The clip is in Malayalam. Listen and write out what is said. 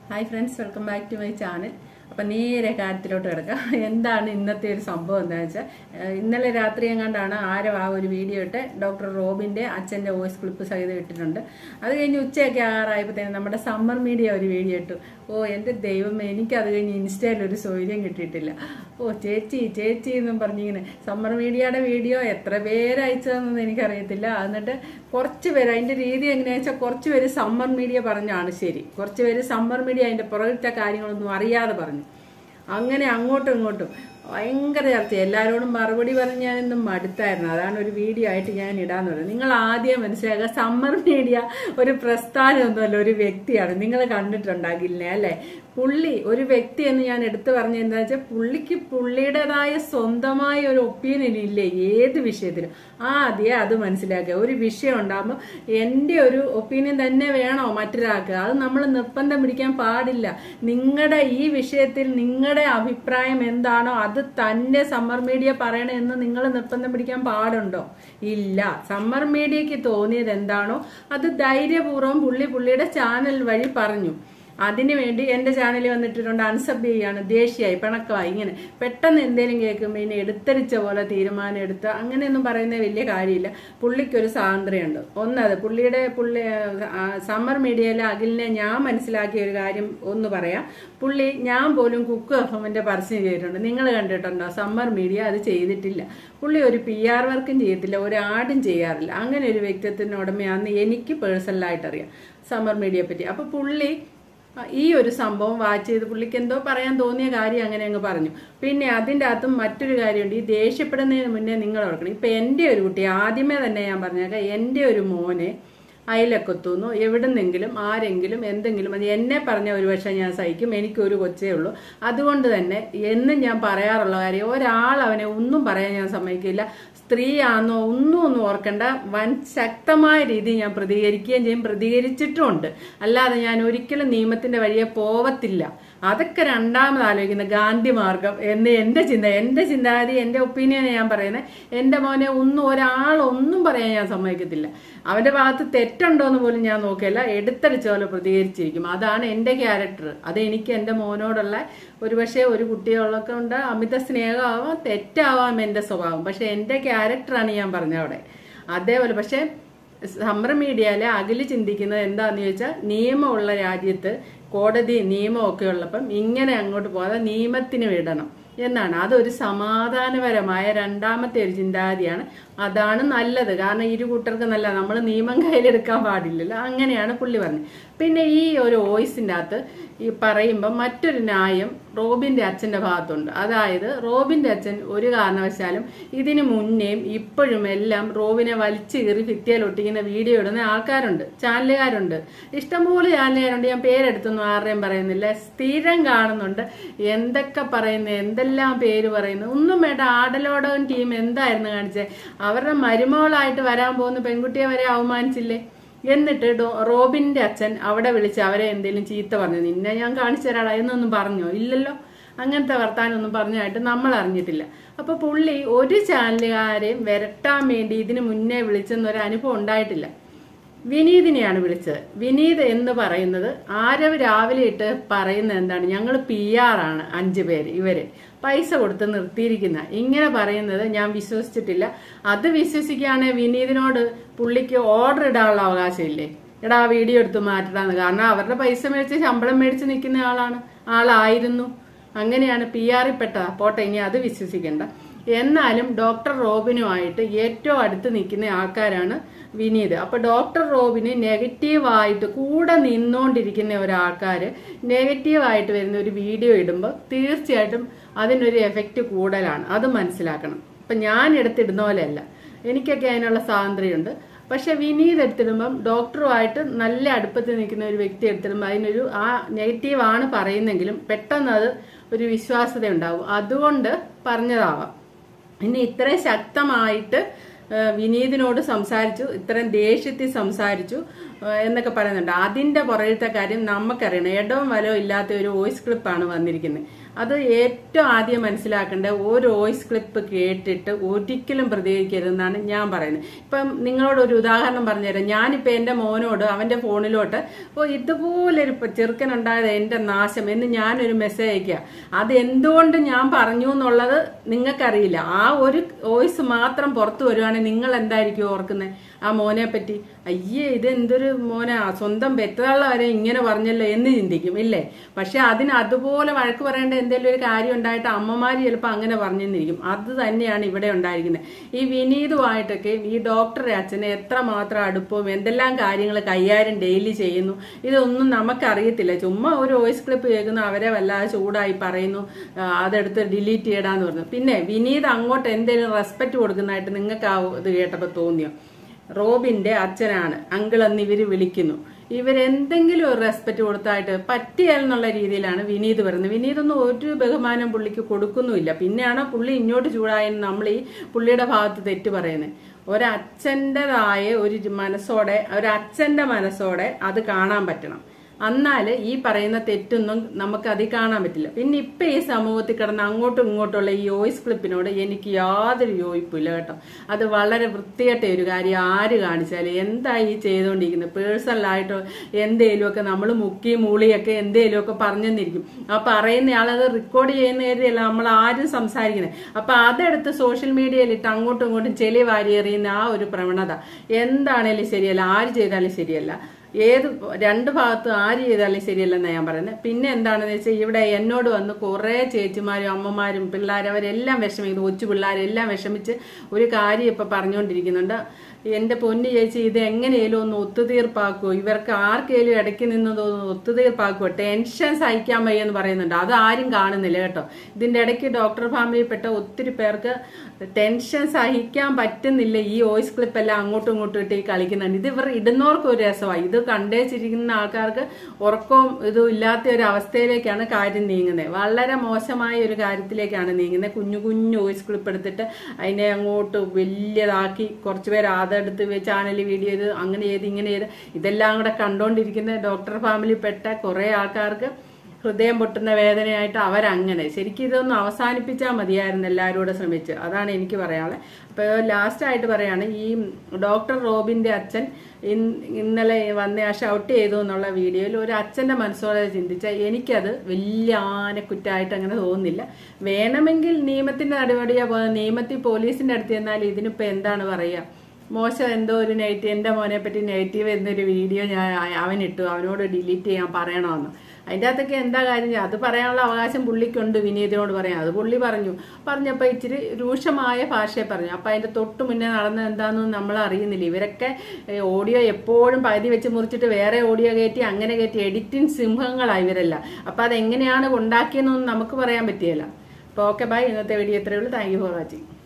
hi friends welcome back to my channel അപ്പം നേരെ കാര്യത്തിലോട്ട് കിടക്കാം എന്താണ് ഇന്നത്തെ ഒരു സംഭവം എന്താണെന്ന് വെച്ചാൽ ഏഹ് ഇന്നലെ രാത്രി എങ്ങാണ്ടാണ് ആരോ ആ ഒരു വീഡിയോ ഇട്ട് ഡോക്ടർ റോബിൻ്റെ അച്ഛൻ്റെ വോയിസ് ക്ലിപ്പ് സഹിതം ഇട്ടിട്ടുണ്ട് അത് കഴിഞ്ഞ് ഉച്ചയൊക്കെ ആറായപ്പോഴത്തേനും നമ്മുടെ സമ്മർ മീഡിയ ഒരു വീഡിയോ ഇട്ടു ഓ എൻ്റെ ദൈവം എനിക്കത് കഴിഞ്ഞ് ഇൻസ്റ്റയിൽ ഒരു സൗകര്യം കിട്ടിയിട്ടില്ല ഓ ചേച്ചി ചേച്ചി എന്നും പറഞ്ഞിങ്ങനെ സമ്മർ മീഡിയയുടെ വീഡിയോ എത്ര പേര് അയച്ചതെന്നൊന്നും എനിക്കറിയത്തില്ല എന്നിട്ട് കുറച്ച് പേര് അതിൻ്റെ രീതി എങ്ങനെയാണെന്ന് വെച്ചാൽ കുറച്ച് പേര് സമ്മർ മീഡിയ പറഞ്ഞാണ് ശരി കുറച്ച് പേര് സമ്മർ മീഡിയ അതിൻ്റെ പുറകിലത്തെ കാര്യങ്ങളൊന്നും അറിയാതെ പറഞ്ഞു അങ്ങനെ അങ്ങോട്ടും ഇങ്ങോട്ടും ഭയങ്കര ചർച്ച എല്ലാവരോടും മറുപടി പറഞ്ഞ് ഞാനിന്നും മടുത്തായിരുന്നു അതാണ് ഒരു വീഡിയോ ആയിട്ട് ഞാൻ ഇടാന്ന് പറയുന്നത് നിങ്ങൾ ആദ്യം മനസ്സിലാക്കുക സമ്മർ മീഡിയ ഒരു പ്രസ്ഥാനമൊന്നുമല്ല ഒരു വ്യക്തിയാണ് നിങ്ങൾ കണ്ടിട്ടുണ്ടാകില്ല അല്ലേ പുള്ളി ഒരു വ്യക്തി എന്ന് ഞാൻ എടുത്തു പറഞ്ഞ എന്താ വെച്ചാൽ പുള്ളിക്ക് പുള്ളിയുടേതായ സ്വന്തമായ ഒരു ഒപ്പീനിയൻ ഇല്ലേ ഏത് വിഷയത്തിലും ആദ്യം അത് മനസ്സിലാക്കുക ഒരു വിഷയം ഉണ്ടാകുമ്പോൾ എൻ്റെ ഒരു ഒപ്പീനിയൻ തന്നെ വേണോ മറ്റൊരാൾക്ക് അത് നമ്മൾ നിർബന്ധം പിടിക്കാൻ പാടില്ല നിങ്ങളുടെ ഈ വിഷയത്തിൽ നിങ്ങളുടെ അഭിപ്രായം എന്താണോ അത് തന്നെ സമ്മർ മീഡിയ പറയണമെന്ന് നിങ്ങൾ നിർബന്ധം പിടിക്കാൻ പാടുണ്ടോ ഇല്ല സമ്മർ മീഡിയക്ക് തോന്നിയത് എന്താണോ അത് ധൈര്യപൂർവ്വം പുള്ളി പുള്ളിയുടെ ചാനൽ വഴി പറഞ്ഞു അതിനുവേണ്ടി എൻ്റെ ചാനലിൽ വന്നിട്ടുണ്ട് അൺസബ് ചെയ്യാണ് ദേഷ്യമായി പിണക്കമായി ഇങ്ങനെ പെട്ടെന്ന് എന്തെങ്കിലും കേൾക്കുമ്പോൾ ഇനി എടുത്തരിച്ച പോലെ തീരുമാനം എടുത്ത് അങ്ങനെയൊന്നും പറയുന്ന വലിയ കാര്യമില്ല പുള്ളിക്കൊരു സ്വാതന്ത്ര്യമുണ്ട് ഒന്നത് പുള്ളിയുടെ പുള്ളി ആ, സമ്മർ മീഡിയയിലെ അഖിലിനെ ഞാൻ മനസ്സിലാക്കിയ ഒരു കാര്യം ഒന്ന് പറയാം പുള്ളി ഞാൻ പോലും കുക്ക് എഫമിന്റെ പരസ്യം ചെയ്തിട്ടുണ്ട് നിങ്ങൾ കണ്ടിട്ടുണ്ടോ സമ്മർ മീഡിയ അത് ചെയ്തിട്ടില്ല പുള്ളി ഒരു പി ആർ വർക്കും ചെയ്യത്തില്ല ഒരു ആടും ചെയ്യാറില്ല അങ്ങനെ ഒരു വ്യക്തിത്വത്തിന് ഉടമയാണെന്ന് എനിക്ക് പേഴ്സണലായിട്ട് അറിയാം സമ്മർ മീഡിയയെ പറ്റി അപ്പൊ പുള്ളി ആ, ഈ ഒരു സംഭവം വാച്ച് ചെയ്ത് പുള്ളിക്ക് എന്തോ പറയാൻ തോന്നിയ കാര്യം അങ്ങനെ അങ്ങ് പറഞ്ഞു പിന്നെ അതിൻ്റെ അകത്തും മറ്റൊരു കാര്യമുണ്ട് ഈ ദേഷ്യപ്പെടുന്നതിന് മുന്നേ നിങ്ങൾ ഓർക്കണം ഇപ്പം എൻ്റെ ഒരു കുട്ടി ആദ്യമേ തന്നെ ഞാൻ പറഞ്ഞേക്കാം എൻ്റെ ഒരു മോനെ അയലൊക്കത്തുനിന്നോ എവിടുന്നെങ്കിലും ആരെങ്കിലും എന്തെങ്കിലും അത് എന്നെ പറഞ്ഞ ഒരു പക്ഷേ ഞാൻ സഹിക്കും എനിക്കൊരു കൊച്ചേ ഉള്ളൂ അതുകൊണ്ട് തന്നെ എന്നും ഞാൻ പറയാറുള്ള കാര്യം ഒരാൾ അവനെ ഒന്നും പറയാൻ ഞാൻ സമ്മതിക്കില്ല സ്ത്രീയാണെന്നോ ഒന്നും ഒന്നും ഓർക്കണ്ട വൻ ശക്തമായ രീതിയിൽ ഞാൻ പ്രതികരിക്കുകയും ചെയ്യും പ്രതികരിച്ചിട്ടുമുണ്ട് അല്ലാതെ ഞാൻ ഒരിക്കലും നിയമത്തിന്റെ വഴിയെ പോവത്തില്ല അതൊക്കെ രണ്ടാമത് ആലോചിക്കുന്ന ഗാന്ധി മാർഗം എന്ന് എൻ്റെ ചിന്ത എൻ്റെ ചിന്താഗതി എൻ്റെ ഒപ്പീനിയൻ ഞാൻ പറയുന്നത് എൻ്റെ മോനെ ഒന്നും ഒരാളൊന്നും പറയാൻ ഞാൻ സമ്മതിക്കത്തില്ല അവൻ്റെ ഭാഗത്ത് തെറ്റുണ്ടോ എന്ന് പോലും ഞാൻ നോക്കില്ല എടുത്തടിച്ച പോലെ പ്രതികരിച്ചിരിക്കും അതാണ് എൻ്റെ ക്യാരക്ടർ അത് എനിക്ക് എൻ്റെ മോനോടുള്ള ഒരുപക്ഷെ ഒരു കുട്ടികളൊക്കെ ഉണ്ട് അമിത സ്നേഹമാവാം തെറ്റാവാം എൻ്റെ സ്വഭാവം പക്ഷെ എൻ്റെ ക്യാരക്ടറാണ് ഞാൻ പറഞ്ഞത് അവിടെ അതേപോലെ പക്ഷെ സമ്മർ മീഡിയയിലെ അകല് ചിന്തിക്കുന്നത് എന്താന്ന് ചോദിച്ചാൽ നിയമമുള്ള രാജ്യത്ത് കോടതി നിയമമൊക്കെ ഉള്ളപ്പം ഇങ്ങനെ അങ്ങോട്ട് പോകാതെ നിയമത്തിന് വിടണം എന്നാണ് അതൊരു സമാധാനപരമായ രണ്ടാമത്തെ ഒരു ചിന്താഗതിയാണ് അതാണ് നല്ലത് കാരണം ഇരു കൂട്ടർക്ക് നല്ല നമ്മൾ നിയമം കയ്യിലെടുക്കാൻ പാടില്ലല്ലോ അങ്ങനെയാണ് പുള്ളി പറഞ്ഞത് പിന്നെ ഈ ഒരു വോയിസിൻ്റെ അകത്ത് ഈ പറയുമ്പോൾ മറ്റൊരു ന്യായം റോബിൻ്റെ അച്ഛൻ്റെ ഭാഗത്തുണ്ട് അതായത് റോബിൻ്റെ അച്ഛൻ ഒരു കാരണവശാലും ഇതിനു മുന്നേയും ഇപ്പോഴും എല്ലാം റോബിനെ വലിച്ചു കീറി ഭിത്തിയിൽ ഒട്ടിക്കുന്ന വീഡിയോ ഇടുന്ന ആൾക്കാരുണ്ട് ചാനലുകാരുണ്ട് ഇഷ്ടംപോലെ ചാനലുകാരുണ്ട് ഞാൻ പേരെടുത്തൊന്നും ആരുടെയും പറയുന്നില്ല സ്ഥിരം കാണുന്നുണ്ട് എന്തൊക്കെ പറയുന്നു എന്തെല്ലാം പേര് പറയുന്നു ഒന്നും വേണ്ട ആടലോടകം ടീം എന്തായിരുന്നു കാണിച്ചത് അവരുടെ മരുമകളായിട്ട് വരാൻ പോകുന്ന പെൺകുട്ടിയെ വരെ അവമാനിച്ചില്ലേ എന്നിട്ട് ഡോ റോബിന്റെ അച്ഛൻ അവിടെ വിളിച്ച് അവരെ എന്തെങ്കിലും ചീത്ത പറഞ്ഞു നിന്നെ ഞാൻ കാണിച്ചു തരാടാ എന്നൊന്നും പറഞ്ഞോ ഇല്ലല്ലോ അങ്ങനത്തെ വർത്താനൊന്നും പറഞ്ഞായിട്ട് നമ്മൾ അറിഞ്ഞിട്ടില്ല അപ്പൊ പുള്ളി ഒരു ചാനലുകാരെയും വരട്ടാൻ വേണ്ടി ഇതിന് മുന്നേ വിളിച്ചെന്നൊരു അനുഭവം ഉണ്ടായിട്ടില്ല വിനീതിനെയാണ് വിളിച്ചത് വിനീത് എന്ന് പറയുന്നത് ആരവ് രാവിലെ ഇട്ട് പറയുന്നത് എന്താണ് ഞങ്ങൾ പി ആർ ആണ് അഞ്ചു പേര് ഇവര് പൈസ കൊടുത്ത് നിർത്തിയിരിക്കുന്ന ഇങ്ങനെ പറയുന്നത് ഞാൻ വിശ്വസിച്ചിട്ടില്ല അത് വിശ്വസിക്കുകയാണെങ്കിൽ വിനീതിനോട് പുള്ളിക്ക് ഓർഡർ ഇടാനുള്ള അവകാശമില്ലേ എടാ ആ വീഡിയോ എടുത്ത് മാറ്റടാന്ന് കാരണം അവരുടെ പൈസ മേടിച്ച് ശമ്പളം മേടിച്ച് നിൽക്കുന്ന ആളാണ് ആളായിരുന്നു അങ്ങനെയാണ് പി ആറിൽ പെട്ടതാ പോട്ടെ ഇനി അത് വിശ്വസിക്കണ്ട എന്നാലും ഡോക്ടർ റോബിനുമായിട്ട് ഏറ്റവും അടുത്ത് നിൽക്കുന്ന ആൾക്കാരാണ് വിനീത് അപ്പൊ ഡോക്ടർ റോബിന് നെഗറ്റീവായിട്ട് കൂടെ നിന്നുകൊണ്ടിരിക്കുന്ന ഒരാൾക്കാര് നെഗറ്റീവായിട്ട് വരുന്ന ഒരു വീഡിയോ ഇടുമ്പോൾ തീർച്ചയായിട്ടും അതിനൊരു എഫക്റ്റ് കൂടുതലാണ് അത് മനസ്സിലാക്കണം ഇപ്പൊ ഞാൻ എടുത്തിടുന്ന പോലെയല്ല എനിക്കൊക്കെ അതിനുള്ള സ്വാതന്ത്ര്യമുണ്ട് പക്ഷെ വിനീത് എടുത്തിടുമ്പം ഡോക്ടറുമായിട്ട് നല്ല അടുപ്പത്തിൽ നിൽക്കുന്ന ഒരു വ്യക്തി എടുത്തിടുമ്പോൾ അതിനൊരു ആ നെഗറ്റീവ് ആണ് പറയുന്നെങ്കിലും പെട്ടെന്ന് അത് ഒരു വിശ്വാസത ഉണ്ടാവും അതുകൊണ്ട് പറഞ്ഞതാവാം ഇനി ഇത്രയും ശക്തമായിട്ട് ആ, വിനീതിനോട് സംസാരിച്ചു ഇത്രയും ദേഷ്യത്തിൽ സംസാരിച്ചു ഏഹ് എന്നൊക്കെ പറയുന്നുണ്ട് അതിന്റെ പുറകിലത്തെ കാര്യം നമുക്കറിയണം ഇടവും വലവും ഇല്ലാത്ത ഒരു വോയിസ് ക്ലിപ്പാണ് വന്നിരിക്കുന്നത് അത് ഏറ്റവും ആദ്യം മനസ്സിലാക്കേണ്ട ഒരു വോയിസ് ക്ലിപ്പ് കേട്ടിട്ട് ഒരിക്കലും പ്രതികരിക്കരുതെന്നാണ് ഞാൻ പറയുന്നത് ഇപ്പം നിങ്ങളോട് ഒരു ഉദാഹരണം പറഞ്ഞുതരാം ഞാനിപ്പോൾ എൻ്റെ മോനോട് അവൻ്റെ ഫോണിലോട്ട് ഓ ഇതുപോലൊരു പ- ചെറുക്കനുണ്ടായത് എൻ്റെ നാശം എന്ന് ഞാനൊരു മെസ്സേജ് അയക്കുക അത് എന്തുകൊണ്ട് ഞാൻ പറഞ്ഞു എന്നുള്ളത് നിങ്ങൾക്കറിയില്ല ആ ഒരു വോയിസ് മാത്രം പുറത്തു വരുവാണെങ്കിൽ നിങ്ങൾ എന്തായിരിക്കും ഓർക്കുന്നത് ആ മോനെ പറ്റി അയ്യേ ഇത് എന്തൊരു മോനെ സ്വന്തം പെറ്റതള്ള വരെ ഇങ്ങനെ പറഞ്ഞല്ലോ എന്ന് ചിന്തിക്കും ഇല്ലേ പക്ഷെ അതിന് അതുപോലെ വഴക്ക് പറയേണ്ട എന്തെങ്കിലും ഒരു കാര്യം ഉണ്ടായിട്ട് അമ്മമാര് ചിലപ്പോൾ അങ്ങനെ പറഞ്ഞെന്നിരിക്കും അത് തന്നെയാണ് ഇവിടെ ഉണ്ടായിരിക്കുന്നത് ഈ വിനീതുമായിട്ടൊക്കെ ഈ ഡോക്ടറെ അച്ഛനെ എത്രമാത്രം അടുപ്പവും എന്തെല്ലാം കാര്യങ്ങൾ കൈകാര്യം ഡെയിലി ചെയ്യുന്നു ഇതൊന്നും നമുക്കറിയത്തില്ല ചുമ്മാ ഒരു വോയിസ് ക്ലിപ്പ് കേൾക്കുന്നു അവരെ വല്ലാതെ ചൂടായി പറയുന്നു ആ, അതെടുത്ത് ഡിലീറ്റ് ചെയ്യടാന്ന് പറഞ്ഞു പിന്നെ വിനീത് അങ്ങോട്ട് എന്തെങ്കിലും റെസ്പെക്ട് കൊടുക്കുന്നതായിട്ട് നിങ്ങൾക്ക് ആ ഇത് കേട്ടപ്പോൾ തോന്നിയോ റോബിന്റെ അച്ഛനാണ് അങ്കിൾ എന്ന് ഇവര് വിളിക്കുന്നു ഇവരെന്തെങ്കിലും ഒരു റെസ്പെക്ട് കൊടുത്തായിട്ട് പറ്റിയാലെന്നുള്ള രീതിയിലാണ് വിനീത് പറയുന്നത് വിനീതൊന്നും ഒരു ബഹുമാനം പുള്ളിക്ക് കൊടുക്കുന്നുമില്ല പിന്നെയാണ് പുള്ളി ഇങ്ങോട്ട് ചൂടായെന്ന് നമ്മൾ ഈ പുള്ളിയുടെ ഭാഗത്ത് തെറ്റ് പറയുന്നത് ഒരച്ഛൻ്റെതായ ഒരു മനസ്സോടെ ഒരച്ഛന്റെ മനസ്സോടെ അത് കാണാൻ പറ്റണം എന്നാൽ ഈ പറയുന്ന തെറ്റൊന്നും നമുക്ക് അതിൽ കാണാൻ പറ്റില്ല പിന്നെ ഇപ്പൊ ഈ സമൂഹത്തിൽ കിടന്ന് അങ്ങോട്ടും ഇങ്ങോട്ടുള്ള ഈ വോയിസ് ക്ലിപ്പിനോട് എനിക്ക് യാതൊരു യോജിപ്പില്ല കേട്ടോ അത് വളരെ വൃത്തികെട്ട ഒരു കാര്യം ആര് കാണിച്ചാലും എന്താ ഈ ചെയ്തുകൊണ്ടിരിക്കുന്നത് പേഴ്സണലായിട്ടോ എന്തേലുമൊക്കെ നമ്മൾ മുക്കി മൂളിയൊക്കെ എന്തേലുമൊക്കെ പറഞ്ഞെന്നിരിക്കും ആ പറയുന്ന ആളത് റെക്കോർഡ് ചെയ്യുന്ന കാര്യമല്ല നമ്മൾ ആരും സംസാരിക്കുന്നത് അപ്പൊ അതെടുത്ത് സോഷ്യൽ മീഡിയയിൽ ഇട്ട് അങ്ങോട്ടും ഇങ്ങോട്ടും ചെളി വാരി എറിയുന്ന ആ ഒരു പ്രവണത എന്താണേലും ശരിയല്ല ആര് ചെയ്താലും ശരിയല്ല ഏത് രണ്ട് ഭാഗത്തും ആര് ചെയ്താലും ശരിയല്ലെന്നാണ് ഞാൻ പറയുന്നത് പിന്നെ എന്താണെന്ന് വെച്ചാൽ ഇവിടെ എന്നോട് വന്ന് കുറേ ചേച്ചിമാരും അമ്മമാരും പിള്ളേരും അവരെല്ലാം വിഷമിക്കുന്നു കൊച്ചു പിള്ളേരെല്ലാം വിഷമിച്ച് ഒരു കാര്യം ഇപ്പൊ പറഞ്ഞുകൊണ്ടിരിക്കുന്നുണ്ട് എന്റെ പൊന്നു ചേച്ചി ഇത് എങ്ങനെയാലും ഒന്ന് ഒത്തുതീർപ്പാക്കുമോ ഇവർക്ക് ആർക്കേലും ഇടയ്ക്ക് നിന്നത് ഒന്ന് ഒത്തുതീർപ്പാക്കുമോ ടെൻഷൻ സഹിക്കാൻ വയ്യെന്ന് പറയുന്നുണ്ട് അത് ആരും കാണുന്നില്ല കേട്ടോ ഇതിന്റെ ഇടയ്ക്ക് ഡോക്ടർ ഫാമിലിയിൽപ്പെട്ട ഒത്തിരി പേർക്ക് ടെൻഷൻ സഹിക്കാൻ പറ്റുന്നില്ല ഈ വോയിസ് ക്ലിപ്പ് എല്ലാം അങ്ങോട്ടും ഇങ്ങോട്ടും ഇട്ട് ഈ കളിക്കുന്നുണ്ട് ഇത് ഇവർ ഇടുന്നവർക്ക് ഒരു രസമാണ് ഇത് കണ്ടേച്ചിരിക്കുന്ന ആൾക്കാർക്ക് ഉറക്കവും ഇതും ഇല്ലാത്ത ഒരു അവസ്ഥയിലേക്കാണ് കാര്യം നീങ്ങുന്നത് വളരെ മോശമായ ഒരു കാര്യത്തിലേക്കാണ് നീങ്ങുന്നത് കുഞ്ഞു കുഞ്ഞു വോയിസ് ക്ലിപ്പ് എടുത്തിട്ട് അതിനെ അങ്ങോട്ട് വലിയതാക്കി കുറച്ച് പേര് അതെടുത്ത് ചാനൽ വീഡിയോ ചെയ്ത് അങ്ങനെ ചെയ്ത് ഇങ്ങനെ ചെയ്ത് ഇതെല്ലാം കൂടെ കണ്ടുകൊണ്ടിരിക്കുന്ന ഡോക്ടർ ഫാമിലിപ്പെട്ട കുറേ ആൾക്കാർക്ക് ഹൃദയം പൊട്ടുന്ന വേദനയായിട്ട് അവരങ്ങനെ ശരിക്കും ഇതൊന്ന് അവസാനിപ്പിച്ചാൽ മതിയായിരുന്നു എല്ലാവരും കൂടെ ശ്രമിച്ച് അതാണ് എനിക്ക് പറയാനുള്ളത് അപ്പോൾ ലാസ്റ്റായിട്ട് പറയാണ് ഈ ഡോക്ടർ റോബിന്റെ അച്ഛൻ ഇൻ- ഇന്നലെ വന്ന് ആ ഷൗട്ട് ചെയ്തു എന്നുള്ള വീഡിയോയിൽ ഒരു അച്ഛന്റെ മനസ്സോടെ ചിന്തിച്ചാൽ എനിക്കത് വലിയ ആനക്കുറ്റായിട്ട് അങ്ങനെ തോന്നുന്നില്ല വേണമെങ്കിൽ നിയമത്തിന്റെ നടപടിയാ പോകുന്നത് നിയമത്തിൽ പോലീസിന്റെ അടുത്ത് ചെന്നാൽ ഇതിനിപ്പോൾ എന്താണ് പറയുക മോശം എന്തോ ഒരു നെഗറ്റീവ് എൻ്റെ മോനെ പറ്റി നെഗറ്റീവ് എന്നൊരു വീഡിയോ ഞാൻ അവനിട്ടു അവനോട് ഡിലീറ്റ് ചെയ്യാൻ പറയണമെന്ന് അതിൻ്റെ അകത്തൊക്കെ എന്താ കാര്യം അത് പറയാനുള്ള അവകാശം പുള്ളിക്കുണ്ട് വിനീതിനോട് പറയാം അത് പുള്ളി പറഞ്ഞു പറഞ്ഞപ്പോൾ ഇച്ചിരി രൂക്ഷമായ ഭാഷയെ പറഞ്ഞു അപ്പം അതിൻ്റെ തൊട്ട് മുന്നേ നടന്നത് എന്താണെന്ന് നമ്മൾ അറിയുന്നില്ല ഇവരൊക്കെ ഏഹ്, ഓഡിയോ എപ്പോഴും പകുതി വെച്ച് മുറിച്ചിട്ട് വേറെ ഓഡിയോ കയറ്റി അങ്ങനെ കയറ്റി എഡിറ്റിംഗ് സിംഹങ്ങളാണ് ഇവരെല്ലാം അപ്പം അതെങ്ങനെയാണ് ഉണ്ടാക്കിയതെന്നൊന്നും നമുക്ക് പറയാൻ പറ്റിയല്ല അപ്പോൾ ഓക്കെ ബൈ ഇന്നത്തെ വീഡിയോ ഇത്രയേ ഉള്ളൂ താങ്ക് യു ഫോർ വാച്ചിങ്